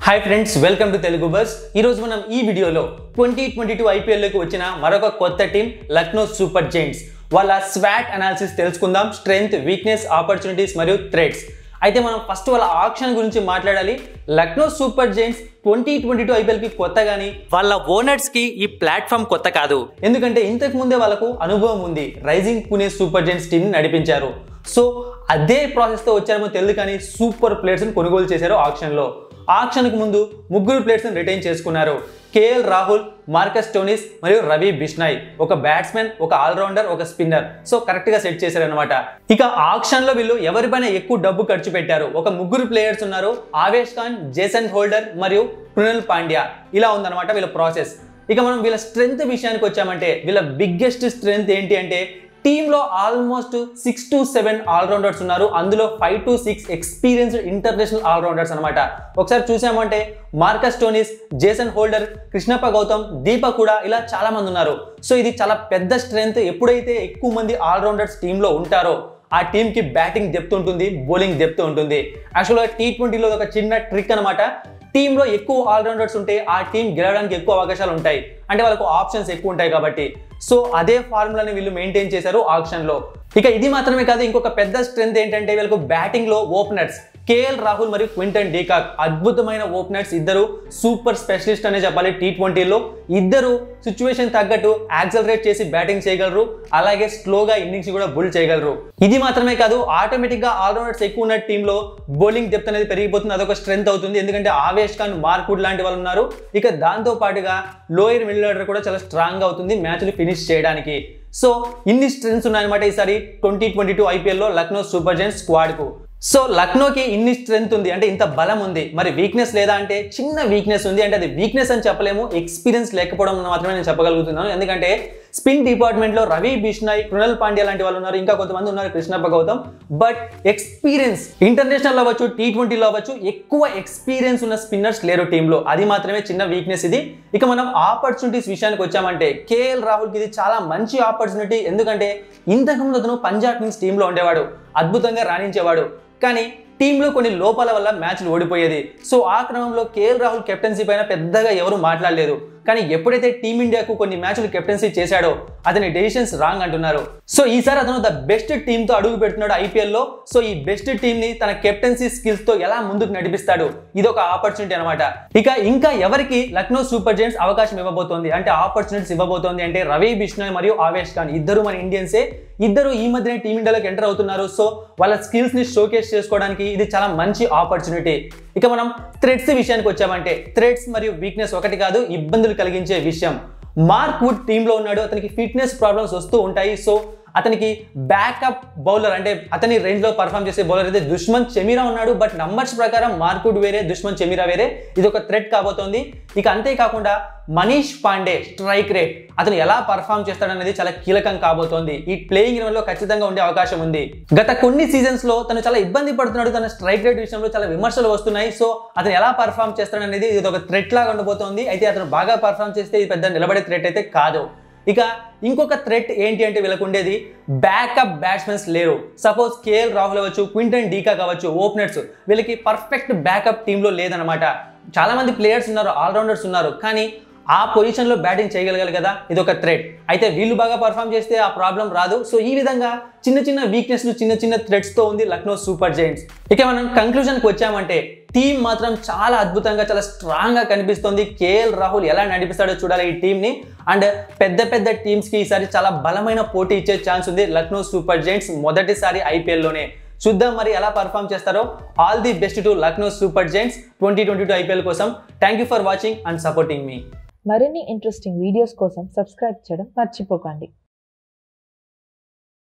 hi friends welcome to Telugu bus ఈరోజు మనం ఈ వీడియోలో ట్వంటీ ట్వంటీ టూ ఐపీఎల్లోకి వచ్చిన మరొక కొత్త టీం లక్నో సూపర్ జైంట్స్ వాళ్ళ స్వాట్ అనాలిసిస్ తెలుసుకుందాం స్ట్రెంగ్త్ వీక్నెస్ ఆపర్చునిటీస్ మరియు థ్రెడ్స్ అయితే మనం ఫస్ట్ వాళ్ళ ఆప్షన్ గురించి మాట్లాడాలి Lucknow super giants twenty twenty two ఐపీఎల్కి కొత్త కానీ వాళ్ళ ఓనర్స్కి ఈ ప్లాట్ఫామ్ కొత్త కాదు ఎందుకంటే ఇంతకు ముందే వాళ్ళకు అనుభవం ఉంది రైజింగ్ పుణే సూపర్ జైంట్స్ టీంని నడిపించారు సో అదే ప్రాసెస్తో వచ్చారేమో తెలియదు కానీ సూపర్ ప్లేయర్స్ని కొనుగోలు చేశారు ఆప్షన్లో ఆక్షన్కు ముందు ముగ్గురు ప్లేయర్స్ని రిటైన్ చేసుకున్నారు కేఎల్ రాహుల్ మార్కస్ టోనిస్ మరియు రవి బిష్నాయ్ ఒక బ్యాట్స్మెన్ ఒక ఆల్రౌండర్ ఒక స్పిన్నర్ సో కరెక్ట్గా సెట్ చేశారనమాట ఇక ఆక్షన్లో వీళ్ళు ఎవరిపైన ఎక్కువ డబ్బు ఖర్చు పెట్టారు ఒక ముగ్గురు ప్లేయర్స్ ఉన్నారు ఆవేష్ ఖాన్ జేసన్ హోల్డర్ మరియు కృణల్ పాండ్యా ఇలా ఉందన్నమాట వీళ్ళ ప్రాసెస్ ఇక మనం వీళ్ళ స్ట్రెంగ్త్ విషయానికి వచ్చామంటే వీళ్ళ బిగ్గెస్ట్ స్ట్రెంగ్త్ ఏంటి అంటే టీంలో almost six to seven allrounders ఉన్నారు అందులో five to six experienced international allrounders అనమాట ఒకసారి చూసామంటే Marcus Stoinis Jason Holder Krishnappa Gowtham దీప కూడా ఇలా చాలా మంది ఉన్నారు సో ఇది చాలా పెద్ద స్ట్రెంగ్త్ ఎప్పుడైతే ఎక్కువ మంది ఆల్రౌండర్స్ టీంలో ఉంటారో ఆ టీంకి బ్యాటింగ్ డెప్త్ ఉంటుంది బౌలింగ్ డెప్త్ ఉంటుంది యాక్చువల్గా టీ ట్వంటీలో ఒక చిన్న ట్రిక్ అనమాట టీంలో ఎక్కువ ఆల్రౌండర్స్ ఉంటే ఆ టీం గెలవడానికి ఎక్కువ అవకాశాలు ఉంటాయి అంటే వాళ్ళకు ఆప్షన్స్ ఎక్కువ ఉంటాయి కాబట్టి సో అదే ఫార్ములాని వీళ్ళు మెయింటైన్ చేశారు ఆప్షన్లో ఇక ఇది మాత్రమే కాదు ఇంకొక పెద్ద స్ట్రెంత్ ఏంటంటే వీళ్ళకు బ్యాటింగ్లో ఓపెనర్స్ కేఎల్ రాహుల్ మరియు క్వింటన్ డీకాక్ అద్భుతమైన ఓపెనర్స్ ఇద్దరు సూపర్ స్పెషలిస్ట్ అనే చెప్పాలి టీ ట్వంటీలో ఇద్దరు సిచ్యువేషన్ తగ్గట్టు యాక్సలరేట్ చేసి బ్యాటింగ్ చేయగలరు అలాగే స్లోగా ఇన్నింగ్స్ కూడా బుల్ చేయగలరు ఇది మాత్రమే కాదు ఆటోమేటిక్ గా ఆల్రౌండర్స్ ఎక్కువ ఉన్న టీంలో బౌలింగ్ డెప్త్ అనేది పెరిగిపోతుంది అదొక స్ట్రెంత్ అవుతుంది ఎందుకంటే ఆవేష్ ఖాన్ మార్కుడ్ లాంటి వాళ్ళు ఉన్నారు ఇక దాంతో పాటుగా లోయర్ మిడిల్ ఆర్డర్ కూడా చాలా స్ట్రాంగ్ అవుతుంది మ్యాచ్లు ఫినిష్ చేయడానికి సో ఇన్ని స్ట్రెంగ్స్ ఉన్నాయన్నమాట ఈసారి ట్వంటీ ట్వంటీ టూ ఐపీఎల్లో లక్నో సూపర్ జైంట్స్ స్క్వాడ్కు సో లక్నోకి ఇన్ని స్ట్రెంగ్త్ ఉంది అంటే ఇంత బలం ఉంది మరి వీక్నెస్ లేదా అంటే చిన్న వీక్నెస్ ఉంది అంటే అది వీక్నెస్ అని చెప్పలేము ఎక్స్పీరియన్స్ లేకపోవడం మాత్రమే నేను చెప్పగలుగుతున్నాను ఎందుకంటే స్పిన్ డిపార్ట్మెంట్లో రవి బిష్నాయ్ కృణల్ పాండ్యా లాంటి వాళ్ళు ఉన్నారు ఇంకా కొంతమంది ఉన్నారు Krishnappa Gowtham but experience international అవ్వచ్చు టీ ట్వంటీలో అవ్వచ్చు ఎక్కువ ఎక్స్పీరియన్స్ ఉన్న స్పిన్నర్స్ లేరు టీంలో అది మాత్రమే చిన్న వీక్నెస్ ఇది ఇక మనం ఆపర్చునిటీస్ విషయానికి వచ్చామంటే కేఎల్ రాహుల్కి ఇది చాలా మంచి ఆపర్చునిటీ ఎందుకంటే ఇంతకుముందు అతను పంజాబ్ కింగ్స్ టీంలో ఉండేవాడు అద్భుతంగా రాణించేవాడు కానీ టీంలో కొన్ని లోపాల వల్ల మ్యాచ్లు ఓడిపోయేది సో ఆ క్రమంలో కేఎల్ రాహుల్ కెప్టెన్సీ పైన పెద్దగా ఎవరు మాట్లాడలేదు కానీ ఎప్పుడైతే టీమిండియాకు కొన్ని మ్యాచ్లు కెప్టెన్సీ చేశాడో అతని డెసిషన్స్ రాంగ్ అంటున్నారు సో ఈసారి అతను ద బెస్ట్ టీంతో అడుగు పెడుతున్నాడు ఐపీఎల్లో సో ఈ బెస్ట్ టీంని తన కెప్టెన్సీ స్కిల్స్తో ఎలా ముందుకు నడిపిస్తాడు ఇది ఒక ఆపర్చునిటీ అనమాట ఇక ఇంకా ఎవరికి లక్నో సూపర్ జైంట్స్ అవకాశం ఇవ్వబోతోంది అంటే ఆపర్చునిటీస్ ఇవ్వబోతోంది అంటే రవి బిష్ణోయ్ మరియు ఆవేష్ ఖాన్ ఇద్దరు మన ఇండియన్సే ఇద్దరు ఈ మధ్యనే టీమిండియాలోకి ఎంటర్ అవుతున్నారు సో వాళ్ళ స్కిల్స్ ని షోకేస్ చేసుకోవడానికి ఇది చాలా మంచి ఆపర్చునిటీ ఇక మనం థ్రెడ్స్ విషయానికి వచ్చామంటే థ్రెడ్స్ మరియు వీక్నెస్ ఒకటి కాదు ఇబ్బందులు కలిగించే విషయం మార్క్ వుడ్ టీంలో ఉన్నాడు అతనికి ఫిట్నెస్ ప్రాబ్లమ్స్ వస్తూ ఉంటాయి సో అతనికి బ్యాకప్ బౌలర్ అంటే అతని రేంజ్ లో పర్ఫామ్ చేసే బౌలర్ అయితే దుష్మన్ చెమీరా ఉన్నాడు బట్ నంబర్స్ ప్రకారం మార్కుడ్ వేరే దుష్మన్ చెమీరా వేరే ఇది ఒక థ్రెట్ కాబోతోంది ఇక అంతేకాకుండా మనీష్ పాండే స్ట్రైక్ రేట్ అతను ఎలా పర్ఫామ్ చేస్తాడనేది చాలా కీలకం కాబోతోంది ఈ ప్లేయింగ్ లో ఖచ్చితంగా ఉండే అవకాశం ఉంది గత కొన్ని సీజన్స్ లో తను చాలా ఇబ్బంది పడుతున్నాడు తన స్ట్రైక్ రేట్ విషయంలో చాలా విమర్శలు వస్తున్నాయి సో అతను ఎలా పర్ఫామ్ చేస్తాడనేది ఇది ఒక థ్రెట్ లాగా ఉండబోతోంది అయితే అతను బాగా పర్ఫామ్ చేస్తే ఇది పెద్ద నిలబడే థ్రెట్ అయితే కాదు ఇక ఇంకొక థ్రెట్ ఏంటి అంటే వీళ్ళకు ఉండేది బ్యాకప్ బ్యాట్స్మెన్స్ లేరు సపోజ్ కేఎల్ రాహుల్ అవ్వచ్చు క్వింటన్ డీకా కావచ్చు ఓపెనర్స్ వీళ్ళకి పర్ఫెక్ట్ బ్యాకప్ టీంలో లేదనమాట చాలా మంది ప్లేయర్స్ ఉన్నారు ఆల్రౌండర్స్ ఉన్నారు కానీ ఆ పొజిషన్లో బ్యాటింగ్ చేయగలగాలి కదా ఇది ఒక థ్రెట్ అయితే వీళ్ళు బాగా పర్ఫామ్ చేస్తే ఆ ప్రాబ్లం రాదు సో ఈ విధంగా చిన్న చిన్న వీక్నెస్లు చిన్న చిన్న థ్రెడ్స్తో ఉంది లక్నో సూపర్ జైంట్స్ ఇక మనం కంక్లూజన్కి వచ్చామంటే టీం మాత్రం చాలా అద్భుతంగా చాలా స్ట్రాంగ్గా కనిపిస్తుంది కేఎల్ రాహుల్ ఎలా నడిపిస్తాడో చూడాలి ఈ టీంని అండ్ పెద్ద పెద్ద టీమ్స్కి ఈసారి చాలా బలమైన పోటీ ఇచ్చే ఛాన్స్ ఉంది లక్నో సూపర్ జైంట్స్ మొదటిసారి ఐపీఎల్లోనే చూద్దాం మరి ఎలా పర్ఫామ్ చేస్తారో all the best to Lucknow super giants twenty twenty two IPL కోసం thank you for watching and supporting మీ మరిన్ని ఇంట్రెస్టింగ్ వీడియోస్ కోసం సబ్స్క్రైబ్ చేయడం మర్చిపోకండి